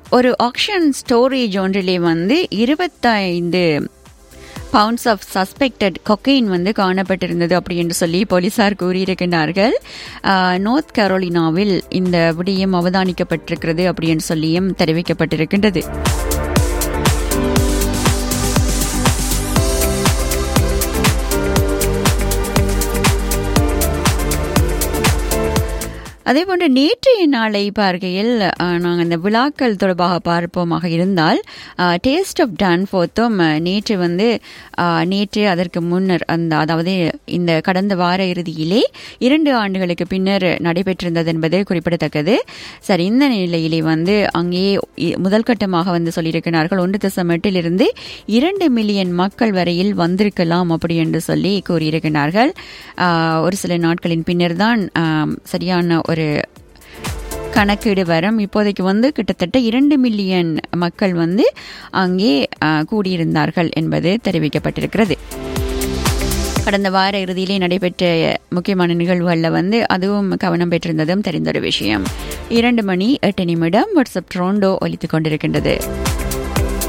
ஒரு action storage ஒன்றிலே வந்து இருபத்தைந்து பவுண்ட்ஸ் ஆஃப் சஸ்பெக்டட் கொக்கைன் வந்து காணப்பட்டிருந்தது அப்படி என்று சொல்லி போலீசார் கூறியிருக்கின்றார்கள் நோர்த் கரோலினாவில் இந்த விடயம் அவதானிக்கப்பட்டிருக்கிறது அப்படி என்று சொல்லியும் தெரிவிக்கப்பட்டிருக்கின்றது அதே போன்று நேற்றைய நாளை பார்க்கையில் நாங்கள் இந்த விழாக்கள் தொடர்பாக பார்ப்போமாக இருந்தால் டேஸ்ட் ஆஃப் டான் ஃபோர்த்தும் நேற்று வந்து நேற்று அதற்கு முன்னர் அந்த அதாவது இந்த கடந்த வார இறுதியிலே இரண்டு ஆண்டுகளுக்கு பின்னர் நடைபெற்றிருந்தது என்பது குறிப்பிடத்தக்கது சரி இந்த நிலையிலே வந்து அங்கே முதல் கட்டமாக வந்து சொல்லியிருக்கிறார்கள் ஒன்று தசம் எட்டிலிருந்து இரண்டு மில்லியன் மக்கள் வரையில் வந்திருக்கலாம் அப்படி என்று சொல்லி கூறியிருக்கிறார்கள் ஒரு சில நாட்களின் பின்னர் தான் சரியான ஒரு கணக்கீடு வரும் இப்போதைக்கு வந்து கிட்டத்தட்ட இரண்டு மில்லியன் மக்கள் வந்து அங்கே கூடியிருந்தார்கள் என்பது தெரிவிக்கப்பட்டிருக்கிறது கடந்த வார இறுதியிலே நடைபெற்ற முக்கியமான நிகழ்வுகளில் வந்து அதுவும் கவனம் பெற்றிருந்ததும் தெரிந்த ஒரு விஷயம் இரண்டு மணி எட்டு நிமிடம் வாட்ஸ்அப் ட்ரோண்டோ ஒலித்துக் கொண்டிருக்கின்றது